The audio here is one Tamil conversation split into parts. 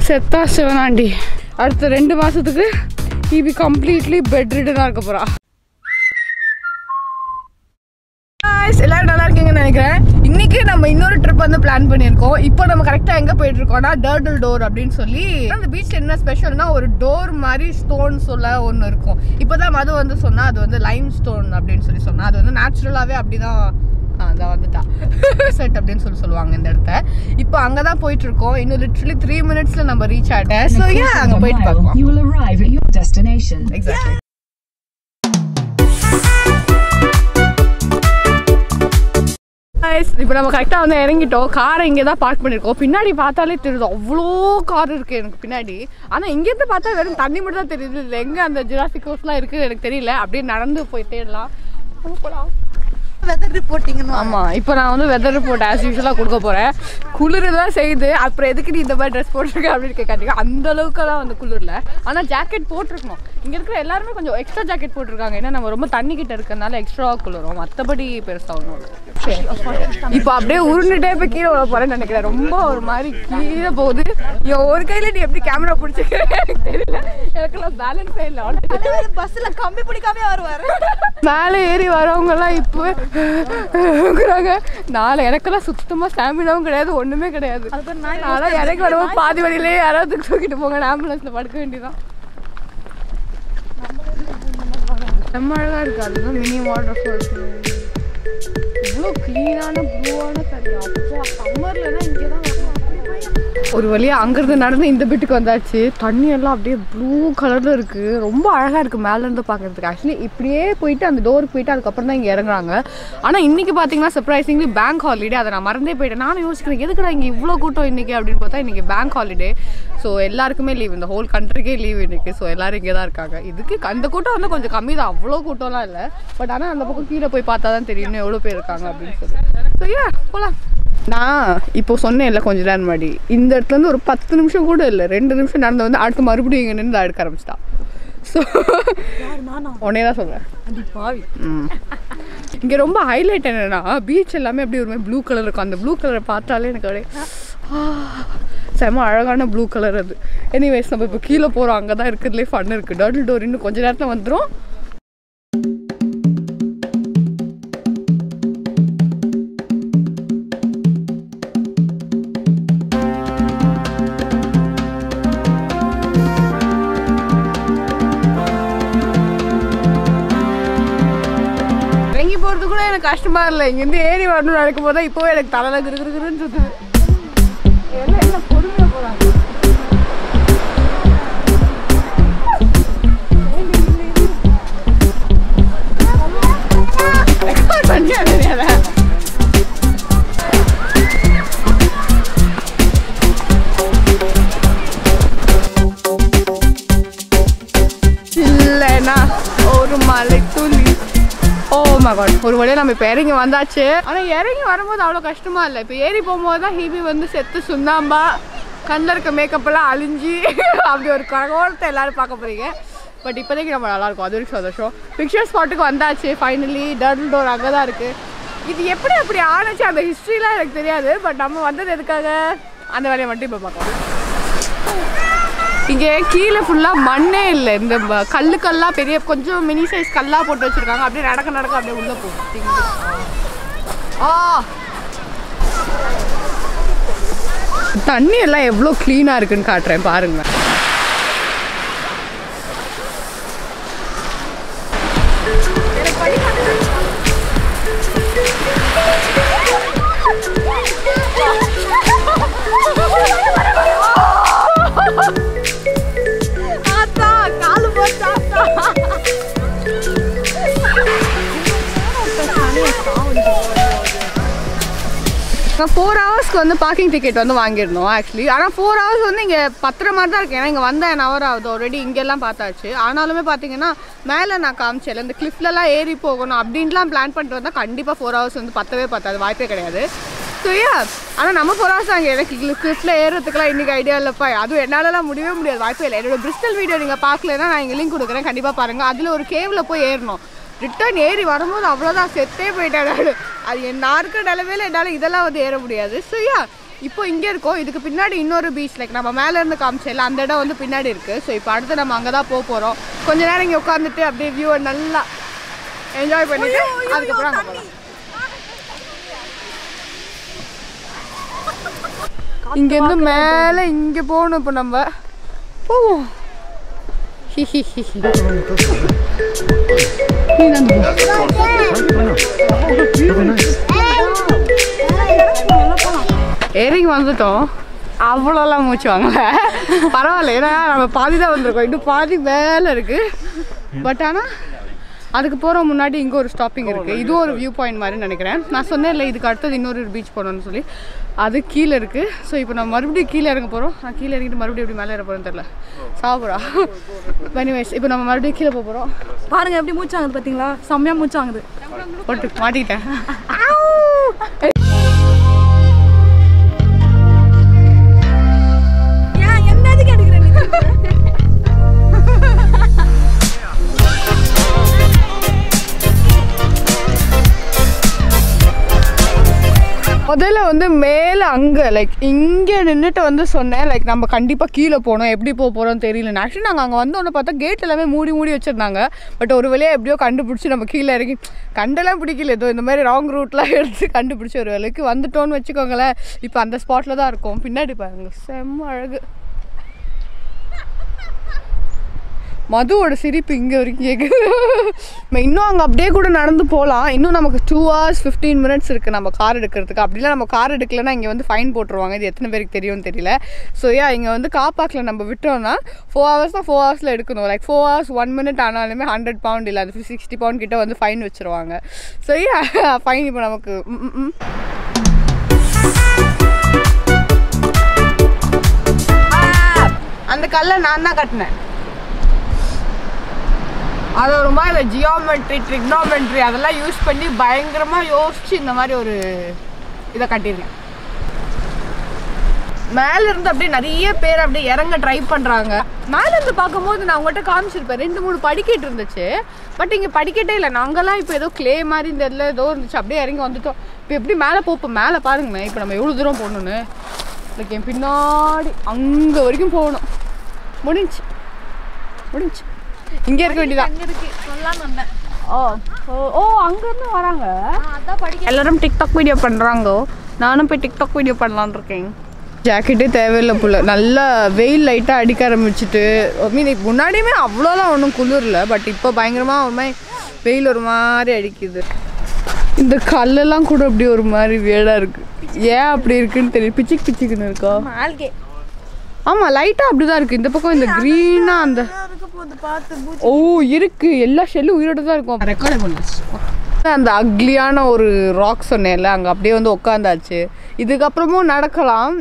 செத்தா சிவனாண்டி அடுத்த ரெண்டு மாசத்துக்கு இபி கம்ப்ளீட்லி பெட் ரிடனாக இருக்க போறா Guys, எல்லாரும் நல்லா இருக்கீங்கன்னு நினைக்கிறேன் இன்னைக்கு நம்ம இன்னொரு ட்ரிப் வந்து பிளான் பண்ணியிருக்கோம் இப்போ நம்ம கரெக்டாக எங்கே போயிட்டு இருக்கோம்னா டர்டில் டோர் அப்படின்னு சொல்லி அந்த பீச் என்ன ஸ்பெஷல்னா ஒரு டோர் மாதிரி ஸ்டோன் சொல்ல ஒன்று இருக்கும் இப்போதான் மது வந்து சொன்னா அது வந்து லைம் ஸ்டோன் அப்படின்னு சொல்லி சொன்னா அது வந்து நேச்சுரலாகவே அப்படிதான் அதான் வந்துட்டா செட் அப்படின்னு சொல்லி சொல்லுவாங்க இந்த இடத்த இப்போ அங்கே தான் போயிட்டு இருக்கோம் இன்னும் லிட்ரலி த்ரீ மினிட்ஸ்ல நம்ம ரீச் ஆகிட்டேன் ஸோ ஏன் அங்கே போயிட்டு பார்ப்போம் You will arrive at your destination. Exactly இப்போ நம்ம கரெக்டாக வந்து இறங்கிட்டோம் காரை இங்கே தான் பார்க் பண்ணியிருக்கோம் பின்னாடி பார்த்தாலே தெரியுது அவ்வளோ கார் இருக்குது எனக்கு பின்னாடி ஆனால் இங்கேருந்து பார்த்தா வெறும் தண்ணி மட்டும் தான் தெரியுது இதில் எங்கே அந்த ஜிராசிக் ஹவுஸ்லாம் இருக்குது எனக்கு தெரியல அப்படியே நடந்து போயிட்டே இருக்கலாம் போகலாம் வெதர் ரிப்போர்ட்டிங்னு ஆமா இப்போ நான் வந்து வெதர் ரிப்போர்ட் ஆஸ் யூஸ்வலாக கொடுக்க போறேன் குளிர் தான் செய்யுது அப்புறம் எதுக்கு நீ இந்த மாதிரி ட்ரெஸ் போட்டிருக்க அப்படின்னு கேட்காதீங்க அந்த அளவுக்குலாம் வந்து குளிர்ல ஆனா ஜாக்கெட் போட்டிருக்கணும் இங்க இருக்கிற எல்லாருமே கொஞ்சம் எக்ஸ்ட்ரா ஜாக்கெட் போட்டிருக்காங்க ஏன்னா நம்ம ரொம்ப தண்ணி கிட்ட இருக்கறனால எக்ஸ்ட்ரா குளிரும் மற்றபடி பெருசா ஒன்றும் இல்லை இப்போ அப்படியே உருண்டுட்டே போய் கீழே விழ போறேன்னு நினைக்கிறேன் ரொம்ப ஒரு மாதிரி கீழே போகுது என் ஒரு கையில நீ எப்படி கேமரா பிடிச்சிக்கிற எனக்கு தெரியல எனக்கெல்லாம் பேலன்ஸே இல்லை already. பஸ்ல கம்பி பிடிக்காம வருவாரு மேலே ஏறி வரவங்க எல்லாம் இப்போ இருக்கிறாங்க நாளை எனக்கெல்லாம் சுத்தமா ஸ்டாமினாவும் கிடையாது ஒண்ணுமே கிடையாது நாளை இறங்கி வருவோம் பாதி வழியிலே யாராவது தூக்கிட்டு போங்க ஆம்புலன்ஸ்ல படுக்க வேண்டியதான் செம்ம அழகா இருக்கு அதுதான் மினி வாட்டர் ஃபால்ஸ் இவ்வளோ க்ளீனான ப்ளூவான தண்ணி அப்போ சம்மர்லனா இங்கே தான் ஒரு வழியா அங்கிருந்து நடந்து இந்த பிட்டுக்கு வந்தாச்சு தண்ணி எல்லாம் அப்படியே ப்ளூ கலர்ல இருக்கு ரொம்ப அழகா இருக்கு மேல இருந்து பார்க்கறதுக்கு ஆக்சுவலி இப்படியே போயிட்டு அந்த டோருக்கு போயிட்டு அதுக்கப்புறம் தான் இங்க இறங்குறாங்க ஆனா இன்னைக்கு பாத்தீங்கன்னா சர்ப்ரைசிங்லி பேங்க் ஹாலிடே அதை நான் மறந்தே போயிட்டேன் நானும் யோசிக்கிறேன் எதுக்குடா இங்க இவ்வளோ கூட்டம் இன்னைக்கு அப்படின்னு பார்த்தா இன்னைக்கு பேங்க் ஹாலிடே ஸோ எல்லாருக்குமே லீவ் இந்த ஹோல் கண்ட்ரிக்கே லீவ் இன்னைக்கு ஸோ எல்லாரும் இங்கே தான் இருக்காங்க இதுக்கு அந்த கூட்டம் வந்து கொஞ்சம் கம்மி தான் அவ்வளோ கூட்டம்லாம் இல்லை பட் ஆனால் அந்த பக்கம் கீழே போய் பார்த்தா தான் தெரியும் இன்னும் எவ்வளோ பேர் இருக்காங்க அப்படின்னு சொல்லி ஸோ ஏ போகலாம் நான் இப்போ சொன்னேன்ல கொஞ்ச நேரம் முன்னாடி இந்த இடத்துல இருந்து ஒரு பத்து நிமிஷம் கூட இல்லை ரெண்டு நிமிஷம் நடந்து வந்து அடுத்து மறுபடியும் இங்கே நின்று அடுக்க ஆரம்பிச்சிட்டா ஸோ உடனே தான் சொல்கிறேன் பாவி ம் இங்கே ரொம்ப ஹைலைட் என்னன்னா பீச் எல்லாமே அப்படியே ஒரு மாதிரி ப்ளூ கலர் இருக்கும் அந்த ப்ளூ கலரை பார்த்தாலே எனக்கு அப்படியே ஆ, செம அழகான ப்ளூ கலர் அது எனிவேஸ் நம்ம இப்போ கீழே போகிறோம் அங்கே தான் இருக்கிறதுலே ஃபன் இருக்குது டர்டில் டோர் இன்னும் கொஞ்ச நேரத்தில் வந்துடும் இறங்கி போகிறது கூட எனக்கு கஷ்டமா இல்லை இங்கேருந்து ஏறி வரணும்னு நினைக்கும் போது இப்போவே எனக்கு தலையில் கிரு கிரு கிருன்னு சுற்றுது எல்லாம் என்ன பொறுமையாக போகிறாங்க பண்ணியா தெரியாதா இல்லைனா ஒரு மலை துளி ஓ மகான் ஒரு வழியாக நம்ம இப்போ இறங்கி வந்தாச்சு ஆனால் இறங்கி வரும்போது அவ்வளோ கஷ்டமா இல்லை இப்போ ஏறி போகும்போது தான் ஹீபி வந்து செத்து சுண்ணாம்பா கண்ணில் இருக்க மேக்கப் எல்லாம் அழிஞ்சு அப்படி ஒரு கரகோரத்தை எல்லாரும் பார்க்க போறீங்க பட் இப்போதைக்கு நம்ம நல்லா இருக்கும் அது வரைக்கும் சந்தோஷம் பிக்சர் ஸ்பாட்டுக்கு வந்தாச்சு ஃபைனலி டர்ல் டோர் அங்கே தான் இருக்குது இது எப்படி அப்படி ஆணுச்சு அந்த ஹிஸ்ட்ரிலாம் எனக்கு தெரியாது பட் நம்ம வந்தது எதுக்காக அந்த வேலையை மட்டும் இப்போ பார்க்கலாம் இங்கே கீழே ஃபுல்லாக மண்ணே இல்லை இந்த ம- கல்லு கல்லாக பெரிய கொஞ்சம் மினி சைஸ் கல்லாக போட்டு வச்சுருக்காங்க அப்படியே நடக்க நடக்க அப்படியே உள்ளே போகும் ஆ தண்ணி எல்லாம் எவ்வளோ க்ளீனாக இருக்குன்னு காட்டுறேன் பாருங்க ஆத்தா காலு போச்சா ஃபோர் ஹவர்ஸ்க்கு வந்து பார்க்கிங் டிக்கெட் வந்து வாங்கியிருந்தோம் ஆக்சுவலி ஆனால் ஃபோர் ஹவர்ஸ் வந்து இங்கே பத்திர மாதிரி தான் இருக்கு ஏன்னா இங்கே வந்த என் ஹவர் ஆகுது ஆல்ரெடி இங்கெல்லாம் பார்த்தாச்சு ஆனாலுமே பார்த்தீங்கன்னா மேலே நான் காமிச்சேன் இந்த கிளிஃப்லலாம் ஏறி போகணும் அப்படின்லாம் பிளான் பண்ணிட்டு வந்தால் கண்டிப்பாக ஃபோர் ஹவர்ஸ் வந்து பத்தவே பத்தாது வாய்ப்பே கிடையாது ஸோ யா ஆனால் நம்ம ஃபோர் ஹவர்ஸ் அங்கே எனக்கு கிளிஃப்ல ஏறுறதுக்குலாம் இன்றைக்கி ஐடியா இல்லைப்பா அதுவும் என்னாலலாம் முடியவே முடியாது வாய்ப்பே இல்லை என்னோட பிரிஸ்டல் வீடியோ நீங்கள் பார்க்கலன்னா நான் இங்கே லிங்க் கொடுக்குறேன் கண்டிப்பாக பாருங்கள் அதில் ஒரு கேவில் போய் ஏறணும் ரிட்டர்ன் ஏறி வரும்போது அவ்வளோதான் செத்தே போயிட்டேன் நான் அது என் நான் இருக்கிற நிலமையில என்னால் இதெல்லாம் வந்து ஏற முடியாது ஸோ யா இப்போ இங்கே இருக்கோம் இதுக்கு பின்னாடி இன்னொரு பீச் லைக் நம்ம மேலே இருந்து காமிச்சல அந்த இடம் வந்து பின்னாடி இருக்குது ஸோ இப்போ அடுத்து நம்ம அங்கே தான் போக போகிறோம் கொஞ்ச நேரம் இங்கே உட்காந்துட்டு அப்படியே வியூவை நல்லா என்ஜாய் பண்ணிட்டு அதுக்கப்புறம் அங்கே போகலாம் இங்கேருந்து மேலே இங்கே போகணும் இப்போ நம்ம போவோம் ஹி ஹி ஹி ஹி நீ தான் போ. இறங்கி வந்துட்டோம் அவ்வளோலாம் மூச்சு வாங்கல பரவாயில்ல ஏன்னா நம்ம பாதி தான் வந்திருக்கோம் இன்னும் பாதி மேலே இருக்கு பட் ஆனால் அதுக்கு போகிற முன்னாடி இங்கே ஒரு ஸ்டாப்பிங் இருக்குது இதுவும் ஒரு வியூ பாயிண்ட் மாதிரி நினைக்கிறேன் நான் சொன்னேன் இல்லை இதுக்கு அடுத்தது இன்னொரு பீச் போகணும்னு சொல்லி அது கீழே இருக்குது ஸோ இப்போ நம்ம மறுபடியும் கீழே இறங்க போகிறோம் நான் கீழே இறங்கிட்டு மறுபடியும் எப்படி மேலே இறங்க போகிறேன்னு தெரில சாப்பிடா எனிவேஸ் இப்போ நம்ம மறுபடியும் கீழே போக போகிறோம் பாருங்க எப்படி மூச்சாங்குது பாத்தீங்களா செம்மையா மூச்சாங்குது போட்டு மாட்டிக்கிட்டேன் ஏன் என்ன எதுக்கு எடுக்கிறேன் நீ முதல்ல வந்து மேலே அங்கே லைக் இங்கே நின்றுட்டு வந்து சொன்னேன் லைக் நம்ம கண்டிப்பாக கீழே போகணும் எப்படி போக போகிறோம்னு தெரியல ஆக்சுவலி நாங்கள் அங்கே வந்தோன்னு பார்த்தா கேட் எல்லாமே மூடி மூடி வச்சுருந்தாங்க பட் ஒரு வழியாக எப்படியோ கண்டுபிடிச்சி நம்ம கீழே இறங்கி கண்டெல்லாம் பிடிக்கல ஏதோ இந்த மாதிரி ராங் ரூட்லாம் எடுத்து கண்டுபிடிச்சி ஒரு வேலைக்கு வந்துட்டோன்னு வச்சுக்கோங்களேன் இப்போ அந்த ஸ்பாட்டில் தான் இருக்கோம் பின்னாடி பாருங்க செம்ம அழகு மதுவோட சிரிப்பு இங்கே வரைக்கும் கேட்குது நம்ம இன்னும் அங்கே அப்படியே கூட நடந்து போகலாம் இன்னும் நமக்கு டூ ஹவர்ஸ் ஃபிஃப்டீன் மினிட்ஸ் இருக்குது நம்ம கார் எடுக்கிறதுக்கு அப்படிலாம் நம்ம கார் எடுக்கலைன்னா இங்கே வந்து ஃபைன் போட்டுருவாங்க இது எத்தனை பேருக்கு தெரியும்னு தெரியல ஸோ யா இங்கே வந்து காப்பாக்கில் நம்ம விட்டோம்னா ஃபோர் ஹவர்ஸ் தான் ஃபோர் ஹவர்ஸில் எடுக்கணும் like four hours one minute ஆனாலுமே ஹண்ட்ரட் பவுண்ட் இல்லை அது சிக்ஸ்டி பவுண்ட் கிட்ட வந்து ஃபைன் வச்சுருவாங்க ஸோ யா ஃபைன் இப்போ நமக்கு ம், ம், ம். அந்த கல்லை நான் தான் கட்டினேன் அது ஒரு மாதிரி இந்த ஜியோமெட்ரி ட்ரிக்னோமெட்ரி அதெல்லாம் யூஸ் பண்ணி பயங்கரமாக யோசிச்சு இந்த மாதிரி ஒரு இதை கட்டியிருக்கேன் மேல இருந்து அப்படியே நிறைய பேர் அப்படியே இறங்க ட்ரை பண்றாங்க மேல இருந்து பார்க்கும்போது நான் உங்கள்கிட்ட காமிச்சிருப்பேன் ரெண்டு மூணு படிக்கட்டு இருந்துச்சு பட் இங்க படிக்கட்டே இல்லை நாங்கெல்லாம் இப்போ ஏதோ க்ளே மாதிரி இந்த இடத்துல ஏதோ இருந்துச்சு அப்படியே இறங்கி வந்துட்டோம் இப்போ எப்படி மேலே போப்போம் மேலே பாருங்களேன் இப்போ நம்ம எவ்வளோ தூரம் போகணுன்னு லைக் என் பின்னாடி அங்கே வரைக்கும் போகணும் முடிஞ்சு முடிஞ்சு இங்கே இருக்க வேண்டியதான் அங்க இருக்கு சொல்லலாம்னு வந்தேன் ஓ ஓ ஓ அங்கேருந்து வராங்க அதான் படிக்க எல்லாரும் டிக்டாக் வீடியோ பண்ணுறாங்க நானும் போய் டிக்டாக் வீடியோ பண்ணலான்னு இருக்கேன் ஜாக்கெட்டே தேவையில்லை புள்ள நல்லா வெயில் லைட்டாக அடிக்க ஆரம்பிச்சிட்டு மீன் முன்னாடியுமே அவ்வளோலாம் ஒன்றும் குளிரல பட் இப்போ பயங்கரமாக ஒரு மாதிரி வெயில் ஒரு மாதிரி அடிக்குது இந்த கல்லெல்லாம் கூட அப்படி ஒரு மாதிரி வேடாக இருக்குது ஏன் அப்படி இருக்குன்னு தெரியும் பிச்சிக் பிச்சிக்குன்னு இருக்கா ஆல்கே ஆமாம் லைட்டாக அப்படி தான் இருக்குது இந்த பக்கம் இந்த க்ரீனாக அந்த இருக்க போது பார்த்து பூச்சி ஓ இருக்கு எல்லா ஷெல்லும் உயிரோட தான் இருக்கும் ரெக்கார்ட் பண்ணுச்சு அந்த அக்லியான ஒரு ராக் சொன்னேன்ல அங்கே அப்படியே வந்து உட்காந்தாச்சு இதுக்கப்புறமும் நடக்கலாம்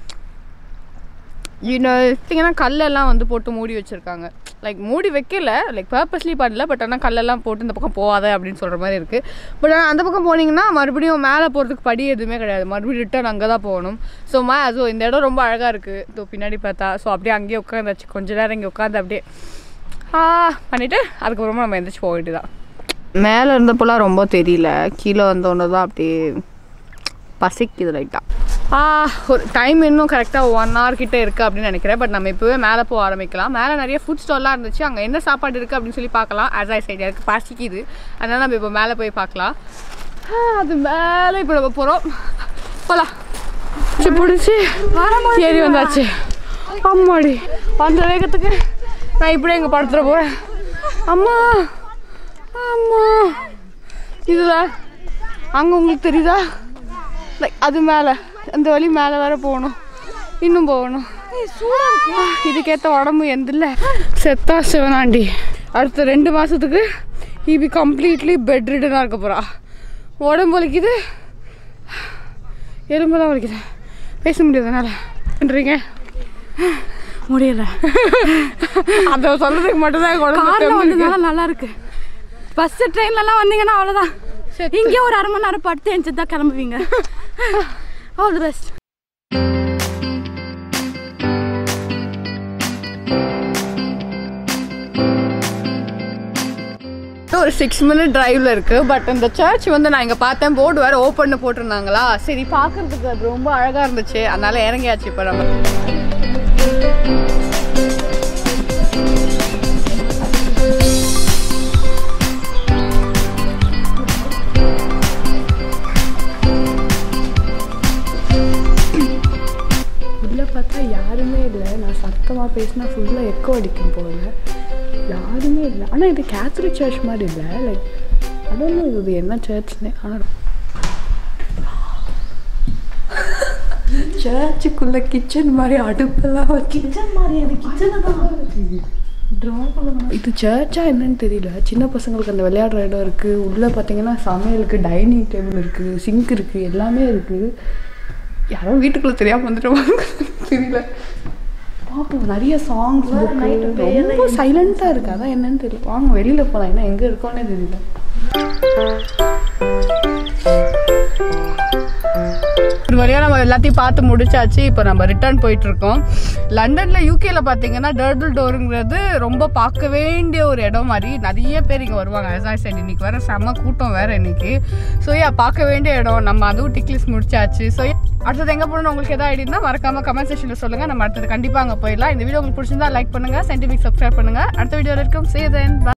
பார்த்தீங்கன்னா கல்லெல்லாம் வந்து போட்டு மூடி வச்சுருக்காங்க லைக் மூடி வைக்கல லைக் பர்பஸ்லி பண்ணல பட் ஆனால் கல்லெல்லாம் போட்டு இந்த பக்கம் போகாத அப்படின்னு சொல்கிற மாதிரி இருக்குது பட் ஆனால் அந்த பக்கம் போனீங்கன்னா மறுபடியும் மேலே போகிறதுக்கு படி எதுவுமே கிடையாது மறுபடியும் ரிட்டர்ன் அங்கே தான் போகணும் ஸோ மா ஸோ இந்த இடம் ரொம்ப அழகாக இருக்குது இதோ பின்னாடி பார்த்தா ஸோ அப்படியே அங்கேயே உட்காந்தாச்சு கொஞ்ச நேரம் இங்கே உட்காந்து அப்படியே ஆ பண்ணிவிட்டு அதுக்கப்புறமா நம்ம எந்திரிச்சு போக வேண்டியதான் மேலே இருந்தப்போலாம் ரொம்ப தெரியல கீழே வந்தோடனே தான் அப்படியே பசிக்குது லைட்டாக ஆ ஒரு டைம் இன்னும் கரெக்டாக ஒன் ஹவர் கிட்ட இருக்குது அப்படின்னு நினைக்கிறேன் பட் நம்ம இப்போவே மேலே போக ஆரம்பிக்கலாம் மேலே நிறைய ஃபுட் ஸ்டால்லாம் இருந்துச்சு அங்கே என்ன சாப்பாடு இருக்குது அப்படின்னு சொல்லி பார்க்கலாம் ஆஸ் ஐ சைடு எனக்கு பசிக்குது அதனால் நம்ம இப்போ மேலே போய் பார்க்கலாம் ஆ, அது மேலே இப்போ நம்ம போகிறோம் போகலாம் பிடிச்சி ஏறி வந்தாச்சு அம்மாடி அந்த வேகத்துக்கு நான் இப்படியே இங்கே படுத்துட போகிறேன் அம்மா அம்மா இதில் அங்கே உங்களுக்கு தெரியுதா லைக் அது மேலே அந்த வழி மேலே வேற போகணும் இன்னும் போகணும் இதுக்கேற்ற உடம்பு எந்த இல்லை செத்தா சிவனாண்டி அடுத்த ரெண்டு மாதத்துக்கு இபி கம்ப்ளீட்லி பெட் ரிடனாக இருக்க போகிறா உடம்பு வலிக்குது எலும்பெல்லாம் வலிக்குது பேச முடியாது என்னால் பண்ணுறீங்க முடியல அதை சொல்கிறதுக்கு மட்டும்தான் உடம்பு கார்ல தெம்பு இருக்கு. வந்ததுனால நல்லா இருக்கு பஸ் ட்ரெயின்ல எல்லாம் வந்தீங்கன்னா அவ்வளவுதான் இங்கே ஒரு அரை மணி நேரம் படுத்து எழுந்து தான் கிளம்புவீங்க ஆல் தி பெஸ்ட் ஸோ ஒரு சிக்ஸ் மினிட் டிரைவில் இருக்குது பட் இந்த சர்ச் வந்து நான் இங்கே பார்த்தேன் போர்டு வேறு ஓப்பன் போட்டிருந்தாங்களா சரி பார்க்கறதுக்கு அது ரொம்ப அழகாக இருந்துச்சு அதனால இறங்கியாச்சு இப்போ நம்ம உள்ளே பார்த்தா யாருமே இல்லை நான் சத்தமாக பேசினா ஃபுல்லாக எக்கோ அடிக்கும் போல யாருமே இல்லை ஆனால் இது கேத்தலிக் சர்ச் மாதிரி இல்லை லைக் அதான் இது என்ன சர்ச்னு ஆனால் சர்ச்சுக்குள்ள கிச்சன் மாதிரி அடுப்பெல்லாம் வச்சு கிச்சன் மாதிரி அது கிச்சனை தான் இது சர்ச்சா என்னன்னு தெரியல சின்ன பசங்களுக்கு அந்த விளையாடுற இடம் இருக்குது உள்ளே பார்த்தீங்கன்னா சமையலுக்கு டைனிங் டேபிள் இருக்குது சிங்க் இருக்குது எல்லாமே இருக்குது யாரோ வீட்டுக்குள்ளே தெரியாமல் வந்துட்டு தெரியல பார்ப்போம் நிறைய சாங்ஸ் ரொம்ப சைலண்ட்டாக இருக்குது அதான் என்னன்னு தெரியல வாங்க வெளியில் போகலாம் ஏன்னா எங்கே இருக்கோன்னே தெரியல ஒரு வழியாக நம்ம எல்லாத்தையும் பார்த்து முடிச்சாச்சு இப்போ நம்ம ரிட்டர்ன் போயிட்டு இருக்கோம் லண்டனில் யூகேல பார்த்தீங்கன்னா டர்டில் டோருங்கிறது ரொம்ப பார்க்க வேண்டிய ஒரு இடம் மாதிரி நிறைய பேர் இங்கே வருவாங்க அதான் சரி இன்னைக்கு வர செம்ம கூட்டம் வேற இன்னைக்கு ஸோ யா பார்க்க வேண்டிய இடம் நம்ம அதுவும் டிக்லிஸ் முடிச்சாச்சு ஸோ அடுத்தது எங்கே போகணும் உங்களுக்கு எதாவது ஐடியா மறக்காம கமெண்ட் செக்ஷனில் சொல்லுங்கள் நம்ம அடுத்தது கண்டிப்பாக அங்கே போயிடலாம் இந்த வீடியோ உங்களுக்கு பிடிச்சிருந்தா லைக் பண்ணுங்கள் சயின்டிஃபிக் சப்ஸ்கிரைப் பண்ணுங்கள் அடுத்த வீடியோவில் இருக்கும் சேதன்